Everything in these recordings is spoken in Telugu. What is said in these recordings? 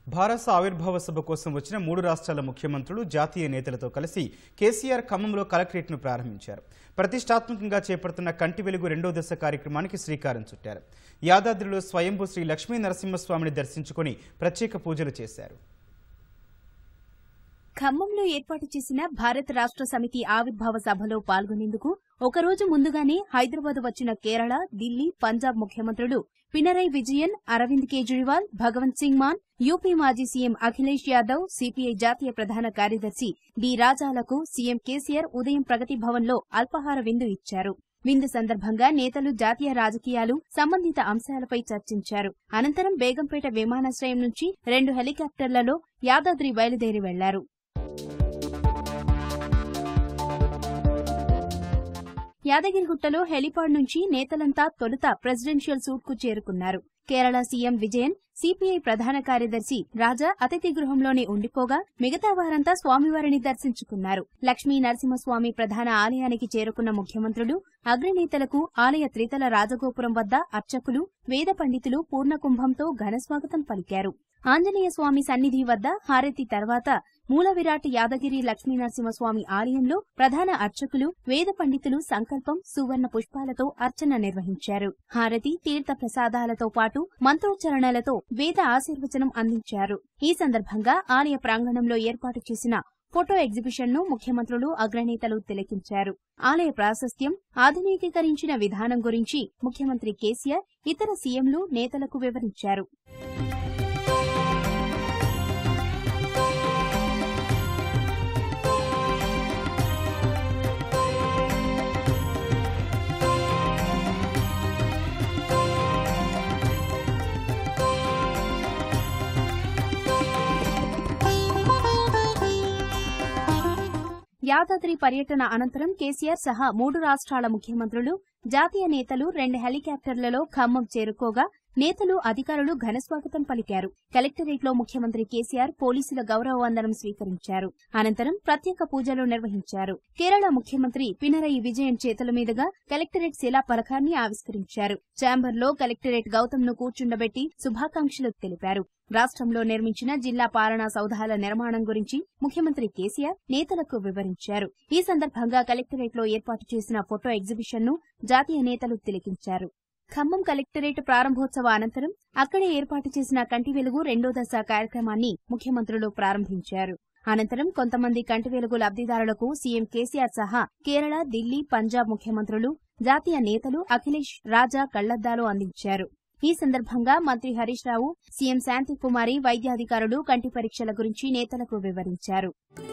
భారత ఆవిర్భావ సభ కోసం వచ్చిన మూడు రాష్ట్రాల ముఖ్యమంత్రులు జాతీయ నేతలతో కలిసి కేసీఆర్ ఖమ్మంలో కలెక్టరేట్ను ప్రారంభించారు ప్రతిష్టాత్మకంగా చేపడుతున్న కంటి వెలుగు రెండో దశ కార్యక్రమానికి శ్రీకారం చుట్టారు యాదాద్రిలో స్వయంభూ శ్రీ లక్ష్మీ నరసింహస్వామిని దర్శించుకొని ప్రత్యేక పూజలు చేశారు ఖమ్మంలో ఏర్పాటు చేసిన భారత రాష్ట్ర సమితి ఆవిర్భావ సభలో పాల్గొనేందుకు ఒకరోజు ముందుగానే హైదరాబాద్ వచ్చిన కేరళ ఢిల్లీ పంజాబ్ ముఖ్యమంత్రులు పినరై విజయన్ అరవింద్ కేజ్రీవాల్ భగవంత్ సింగ్ మాన్ యూపీ మాజీ సీఎం అఖిలేష్ యాదవ్ సిపిఐ జాతీయ ప్రధాన కార్యదర్శి డి రాజాలకు సీఎం కేసీఆర్ ఉదయం ప్రగతి భవన్లో అల్పాహార విందు ఇచ్చారు విందు సందర్భంగా నేతలు జాతీయ రాజకీయాలు సంబంధిత అంశాలపై చర్చించారు అనంతరం బేగంపేట విమానాశ్రయం నుంచి రెండు హెలికాప్టర్లలో యాదాద్రి బయలుదేరి వెళ్లారు యాదగిరిగుట్టలో హెలిపాడ్ నుంచి నేతలంతా తొలుత ప్రెసిడెన్షియల్ సూట్ కు చేరుకున్నారు కేరళ సీఎం విజయన్ సిపిఐ ప్రధాన కార్యదర్శి రాజా అతిథి గృహంలోనే ఉండిపోగా మిగతా వారంతా స్వామివారిని దర్శించుకున్నారు లక్ష్మీ నరసింహస్వామి ప్రధాన ఆలయానికి చేరుకున్న ముఖ్యమంత్రులు అగ్రనేతలకు ఆలయ త్రితల రాజగోపురం వద్ద అర్చకులు వేద పండితులు పూర్ణకుంభంతో ఘనస్వాగతం పలికారు ఆంజనేయ స్వామి సన్నిధి వద్ద హారతి తర్వాత మూల విరాట్ యాదగిరి లక్ష్మీనరసింహస్వామి ఆలయంలో ప్రధాన అర్చకులు వేద పండితులు సంకల్పం సువర్ణ పుష్పాలతో అర్చన నిర్వహించారు హారతి తీర్థ ప్రసాదాలతో పాటు మంత్రోచ్చరణలతో వేద ఆశీర్వచనం అందించారు ఈ సందర్భంగా ఆలయ ప్రాంగణంలో ఏర్పాటు చేసిన ఫోటో ఎగ్జిబిషన్ ను ముఖ్యమంత్రులు అగ్రనేతలు తిలకించారు ఆలయ ప్రాశస్త్యం ఆధునికీకరించిన విధానం గురించి ముఖ్యమంత్రి కేసీఆర్ ఇతర సీఎంలు నేతలకు వివరించారు యాదాద్రి పర్యటన అనంతరం కేసీఆర్ సహా మూడు రాష్ట్రాల ముఖ్యమంత్రులు జాతీయ నేతలు రెండు హెలికాప్టర్లలో ఖమ్మం చేరుకోగా నేతలు అధికారులు ఘనస్వాగతం పలికారు కలెక్టరేట్లో ముఖ్యమంత్రి కేసీఆర్ పోలీసుల గౌరవ వందనం స్వీకరించారు అనంతరం ప్రత్యేక పూజలు నిర్వహించారు కేరళ ముఖ్యమంత్రి పినరయి విజయన్ చేతుల మీదుగా కలెక్టరేట్ శిలా పలకాన్ని ఆవిష్కరించారు ఛాంబర్లో కలెక్టరేట్ గౌతమ్ను కూర్చుండబెట్టి శుభాకాంక్షలు తెలిపారు రాష్ట్రంలో నిర్మించిన జిల్లా పాలనా సౌధాల నిర్మాణం గురించి ముఖ్యమంత్రి కేసీఆర్ నేతలకు వివరించారు ఈ సందర్భంగా కలెక్టరేట్లో ఏర్పాటు చేసిన ఫోటో ఎగ్జిబిషన్ ను జాతీయ నేతలు తిలకించారు ఖమ్మం కలెక్టరేట్ ప్రారంభోత్సవ అనంతరం అక్కడే ఏర్పాటు చేసిన కంటి వెలుగు రెండో దశ కార్యక్రమాన్ని ముఖ్యమంత్రులు ప్రారంభించారు అనంతరం కొంతమంది కంటి వెలుగు లబ్దిదారులకు సీఎం కేసీఆర్ సహా కేరళ ఢిల్లీ పంజాబ్ ముఖ్యమంత్రులు జాతీయ నేతలు అఖిలేష్ రాజా కళ్లద్దాలు అందించారు ఈ సందర్భంగా మంత్రి హరీష్ రావు సీఎం శాంతికుమారి వైద్యాధికారులు కంటి పరీక్షల గురించి నేతలకు వివరించారు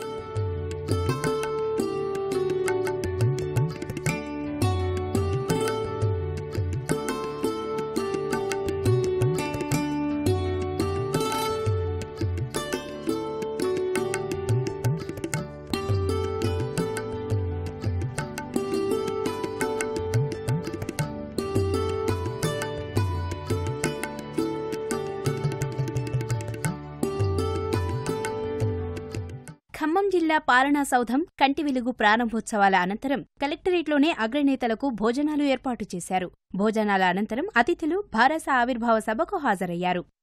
ఖమ్మం జిల్లా పాలనా సౌధం కంటి వెలుగు ప్రారంభోత్సవాల అనంతరం కలెక్టరేట్లోనే అగ్రనేతలకు భోజనాలు ఏర్పాటు చేశారు భోజనాల అనంతరం అతిథులు భారత ఆవిర్భావ సభకు హాజరయ్యారు